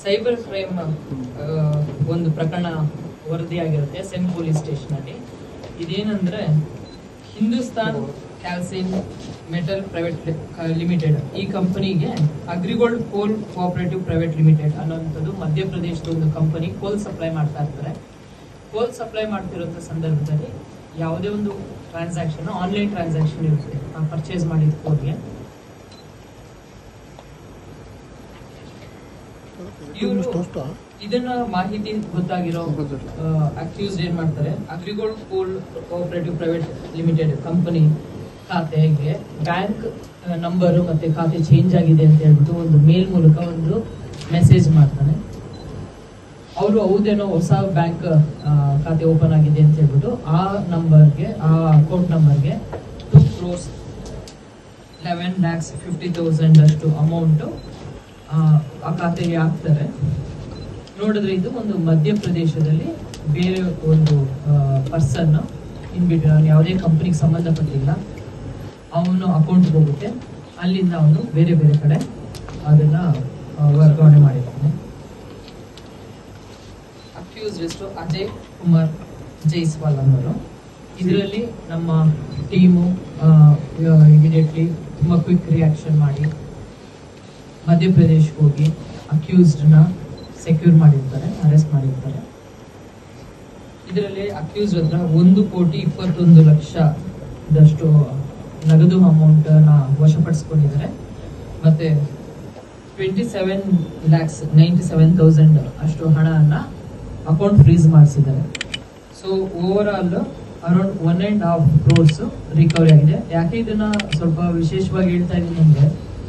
cyber crime ಒಂದು ಪ್ರಕರಣ ವರದಿಯಾಗಿರುತ್ತೆ ಸೆನ್ police station ಅಲ್ಲಿ ಇದೇನಂದ್ರೆ Hindustan calcined metal private limited ಈ ಕಂಪನಿಗೆ Agrigold coal cooperative private limited ಅನ್ನೋಂಥದ್ದು ಮಧ್ಯಪ್ರದೇಶದ ಒಂದು ಕಂಪನಿ ಕೋಲ್ ಸಪ್ಲೈ ಮಾಡ್ತಾ ಇರ್ತಾರೆ ಕೋಲ್ ಸಪ್ಲೈ ಮಾಡ್ತಿರೋಂಥ ಸಂದರ್ಭದಲ್ಲಿ ಯಾವುದೇ ಒಂದು ಟ್ರಾನ್ಸಾಕ್ಷನ್ ಆನ್ಲೈನ್ ಟ್ರಾನ್ಸಾಕ್ಷನ್ ಇರುತ್ತೆ ಪರ್ಚೇಸ್ ಮಾಡಿದ ಕೋಲ್ಗೆ ಇವರು ಇದನ್ನ ಮಾಹಿತಿ ಗೊತ್ತಾಗಿರೋ ಅಕ್ಯೂಸ್ಡ್ ಏನ್ ಮಾಡ್ತಾರೆ Agrigold coal cooperative private limited company ಖಾತೆಗೆ ಬ್ಯಾಂಕ್ ನಂಬರ್ ಮತ್ತೆ ಖಾತೆ ಚೇಂಜ್ ಆಗಿದೆ ಅಂತ ಹೇಳ್ಬಿಟ್ಟು ಒಂದು ಮೇಲ್ ಮೂಲಕ ಒಂದು ಮೆಸೇಜ್ ಮಾಡ್ತಾನೆ ಅವರು ಹೌದೇನೋ ಹೊಸ ಬ್ಯಾಂಕ್ ಖಾತೆ ಓಪನ್ ಆಗಿದೆ ಅಂತ ಹೇಳ್ಬಿಟ್ಟು ಆ ನಂಬರ್ಗೆ ಆ ಅಕೌಂಟ್ ನಂಬರ್ಗೆ two crores eleven lakhs fifty thousand ಅಷ್ಟು ಅಮೌಂಟ್ ಆ ಖಾತೆಗೆ ಹಾಕ್ತಾರೆ ನೋಡಿದ್ರೆ ಇದು ಒಂದು ಮಧ್ಯಪ್ರದೇಶದಲ್ಲಿ ಬೇರೆ ಒಂದು ಪರ್ಸನ್ ಇನ್ಬಿಟ್ಟು ಅವ್ನು ಯಾವುದೇ ಕಂಪ್ನಿಗೆ ಸಂಬಂಧಪಟ್ಟಿಲ್ಲ ಅವನು ಅಕೌಂಟ್ಗೆ ಹೋಗುತ್ತೆ ಅಲ್ಲಿಂದ ಅವನು ಬೇರೆ ಬೇರೆ ಕಡೆ ಅದನ್ನ ಆ, ವರ್ಗಾವಣೆ ಮಾಡಿದ್ದಾನೆ ಅಕ್ಯೂಸ್ಡ್ ಎಷ್ಟು ಅಜಯ್ ಕುಮಾರ್ ಜೈಸ್ವಾಲ್ ಅನ್ನೋರು ಇದರಲ್ಲಿ ನಮ್ಮ ಟೀಮು ಇಮಿಡಿಯೇಟ್ಲಿ ತುಂಬ ಕ್ವಿಕ್ ರಿಯಾಕ್ಷನ್ ಮಾಡಿ ಮಧ್ಯಪ್ರದೇಶಕ್ಕೆ ಹೋಗಿ ಅಕ್ಯೂಸ್ಡ್ನ ಸೆಕ್ಯೂರ್ ಮಾಡಿರ್ತಾರೆ ಅರೆಸ್ಟ್ ಮಾಡಿರ್ತಾರೆ ಇದರಲ್ಲಿ ಅಕ್ಯೂಸ್ ಹತ್ರ ಒಂದು ಕೋಟಿ ಇಪ್ಪತ್ತೊಂದು ಲಕ್ಷದಷ್ಟು ನಗದು ಅಮೌಂಟ್ ನ ವಶಪಡಿಸ್ಕೊಂಡಿದ್ದಾರೆ ಮತ್ತೆ twenty seven lakhs ninety seven thousand ಅಷ್ಟು ಹಣನ ಅಕೌಂಟ್ ಫ್ರೀಸ್ ಮಾಡಿಸಿದ್ದಾರೆ so over all around one and half crores recovery ಆಗಿದೆ ಯಾಕೆ ಇದನ್ನ ಸ್ವಲ್ಪ ವಿಶೇಷವಾಗಿ ಹೇಳ್ತಾ ಇದ್ದೀನಿ ಅಂದ್ರೆ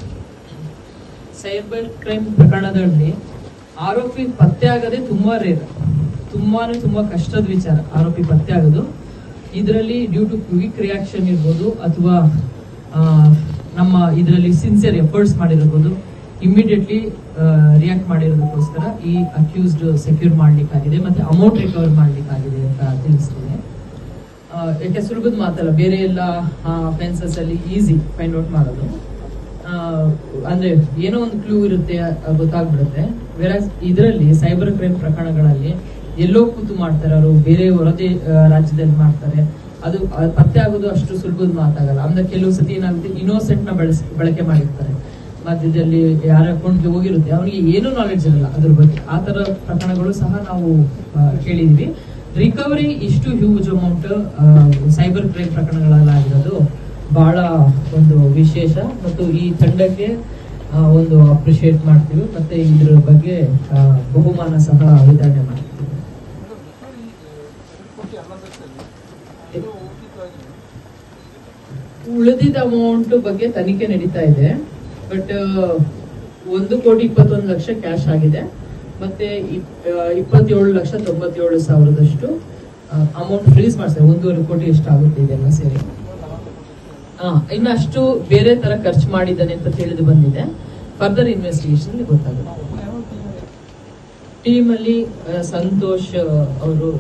ಸೈಬರ್ ಕ್ರೈಮ್ ಪ್ರಕರಣದಲ್ಲಿ ಆರೋಪಿ ಪತ್ತೆ ಆಗದೆ ತುಂಬಾ ರೇರ್ ತುಂಬಾನೇ ತುಂಬಾ ಕಷ್ಟದ ವಿಚಾರ ಆರೋಪಿ ಪತ್ತೆ ಆಗೋದು ಇದರಲ್ಲಿ ಡ್ಯೂ ಟು ಕ್ವಿಕ್ ರಿಯಾಕ್ಷನ್ ಇರ್ಬೋದು ಅಥವಾ ಆ, ನಮ್ಮ ಇದರಲ್ಲಿ ಸಿನ್ಸಿಯರ್ ಎಫರ್ಟ್ಸ್ ಮಾಡಿರ್ಬೋದು ಇಮಿಡಿಯೇಟ್ಲಿ ರಿಯಾಕ್ಟ್ ಮಾಡಿರೋದಕ್ಕೋಸ್ಕರ ಈ ಅಕ್ಯೂಸ್ಡ್ ಸೆಕ್ಯೂರ್ ಮಾಡ್ಲಿಕ್ಕಾಗಿದೆ ಮತ್ತೆ ಅಮೌಂಟ್ ರಿಕವರ್ ಮಾಡ್ಲಿಕ್ಕಾಗಿದೆ ಅಂತ ತಿಳಿಸ್ತೀನಿ ಆ, ಯಾಕೆ ಸುಲಭದ ಮಾತಲ್ಲ ಬೇರೆ ಎಲ್ಲ ಅಫೆನ್ಸಸ್ ಅಲ್ಲಿ ಈಸಿ ಫೈಂಡ್ ಔಟ್ ಮಾಡೋದು ಆ, ಅಂದ್ರೆ ಏನೋ ಒಂದು ಕ್ಲೂ ಇರುತ್ತೆ ಆ, ಗೊತ್ತಾಗ್ಬಿಡುತ್ತೆ ವೆರಾಸ್ ಇದರಲ್ಲಿ ಸೈಬರ್ ಕ್ರೈಮ್ ಪ್ರಕರಣಗಳಲ್ಲಿ ಎಲ್ಲೋ ಕೂತು ಮಾಡ್ತಾರೆ ಅವರು ಬೇರೆ ಹೊರದೇ ಆ, ರಾಜ್ಯದಲ್ಲಿ ಮಾಡ್ತಾರೆ ಅದು ಆ, ಪತ್ತೆ ಆಗೋದು ಅಷ್ಟು ಸುಲಭದ ಮಾತಾಗಲ್ಲ ಅಂದ್ರೆ ಕೆಲವು ಸತಿ ಏನಾಗುತ್ತೆ ಇನ್ನೋಸೆಂಟ್ ನ ಬಳಸ್ ಬಳಕೆ ಮಾಡಿರ್ತಾರೆ ಮಧ್ಯದಲ್ಲಿ ಯಾರ ಅಕೌಂಟ್ಗೆ ಹೋಗಿರುತ್ತೆ ಅವನಿಗೆ ಏನೂ ನಾಲೆಡ್ಜ್ ಇರಲ್ಲ ಅದ್ರ ಬಗ್ಗೆ ಆ ತರ ಪ್ರಕರಣಗಳು ಸಹ ನಾವು ಆ, ಕೇಳಿದ್ವಿ ರಿಕವರಿ ಇಷ್ಟು ಹ್ಯೂಜ್ ಅಮೌಂಟ್ ಸೈಬರ್ ಕ್ರೈಮ್ ಪ್ರಕರಣಗಳಲ್ಲಾಗಿರೋದು ಬಹಳ ಒಂದು ವಿಶೇಷ ಮತ್ತು ಈ ತಂಡಕ್ಕೆ ಆ, ಒಂದು ಅಪ್ರಿಶಿಯೇಟ್ ಮಾಡ್ತೀವಿ ಮತ್ತೆ ಇದ್ರ ಬಗ್ಗೆ ಆ, ಬಹುಮಾನ ಸಹ ವಿತರಣೆ ಮಾಡ್ತೀವಿ ಉಳಿದಿದ್ದ ಅಮೌಂಟ್ ಬಗ್ಗೆ ತನಿಖೆ ನಡೀತಾ ಇದೆ ಬಟ್ ಒಂದು ಕೋಟಿ ಇಪ್ಪತ್ತೊಂದು ಲಕ್ಷ ಕ್ಯಾಶ್ ಆಗಿದೆ ಮತ್ತೆ ಇಪ್- ಆ, ಇಪ್ಪತ್ತೇಳು ಲಕ್ಷ ತೊಂಬತ್ತೇಳು ಸಾವಿರದಷ್ಟು ಅಮೌಂಟ್ ಫ್ರೀಸ್ ಮಾಡ್ತಾರೆ ಒಂದೂವರೆ ಕೋಟಿ ಎಷ್ಟಾಗುತ್ತೆ ಇದೆಲ್ಲ ಸೇರಿ ಹಾ ಇನ್ನು ಅಷ್ಟು ಬೇರೆ ತರ ಖರ್ಚು ಮಾಡಿದ್ದಾನೆ ಅಂತ ತಿಳಿದು ಬಂದಿದೆ ಫರ್ದರ್ ಇನ್ವೆಸ್ಟಿಗೇಷನ್ ಗೊತ್ತಾಗುತ್ತೆ ಟೀಮ್ ಅಲ್ಲಿ ಆ, ಸಂತೋಷ್ ಅವರು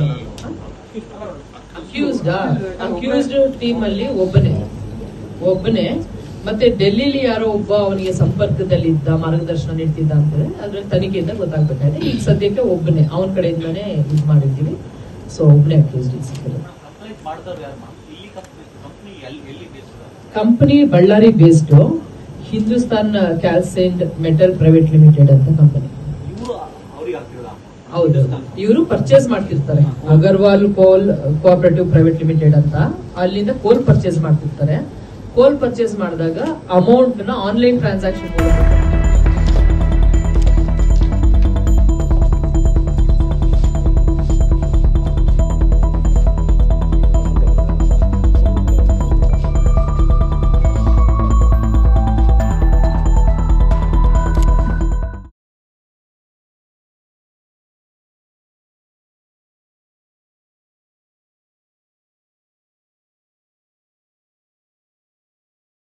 ಅಕ್ಯೂಸ್ಡ್ ಅಕ್ಯೂಸ್ಡ್ ಟೀಮ್ ಅಲ್ಲಿ ಒಬ್ಬನೇ ಒಬ್ಬನೇ ಮತ್ತೆ ಡೆಲ್ಲಿಲಿ ಯಾರೋ ಒಬ್ಬ ಅವನಿಗೆ ಸಂಪರ್ಕದಲ್ಲಿ ಇದ್ದ ಮಾರ್ಗದರ್ಶನ ನೀಡ್ತಿದ್ದ ಅಂತಾರೆ ಅದ್ರಲ್ಲಿ ತನಿಖೆಯಿಂದ ಗೊತ್ತಾಗ್ಬೇಕಾಗಿದೆ ಈಗ ಸದ್ಯಕ್ಕೆ ಒಬ್ಬನೇ ಅವನ ಕಡೆಯಿಂದಾನೇ ಇದು ಮಾಡಿದ್ದೀವಿ ಸೊ ಒಬ್ಬನೇ ಅಕ್ಯೂಸ್ಡ್ ಸಿಕ್ಕಿದೆ ಅಪ್ಲೈ ಮಾಡಿದವ್ರು ಯಾರಮ್ಮ ಇಲ್ಲಿ ಕಂಪ್ನಿ ಎಲ್ಲಿ ಎಲ್ಲಿ based company Ballari based Hindustan calcined metal private limited ಅಂತ ಕಂಪನಿ ಇವರು ಅವ್ರಿಗೆ ಆಗ್ತಿರೋದ ಹೌದು ಇವರು ಪರ್ಚೇಸ್ ಮಾಡ್ತಿರ್ತಾರೆ ಅಗರ್ವಾಲ್ ಕೋಲ್ ಕೋಆಪರೇಟಿವ್ ಪ್ರೈವೇಟ್ ಲಿಮಿಟೆಡ್ ಅಂತ ಅಲ್ಲಿಂದ ಕೋಲ್ ಪರ್ಚೇಸ್ ಮಾಡ್ತಿರ್ತಾರೆ ಕೋಲ್ ಪರ್ಚೇಸ್ ಮಾಡಿದಾಗ ಅಮೌಂಟ್ ನ ಆನ್ಲೈನ್ ಟ್ರಾನ್ಸಾಕ್ಷನ್ ಮೂಲಕ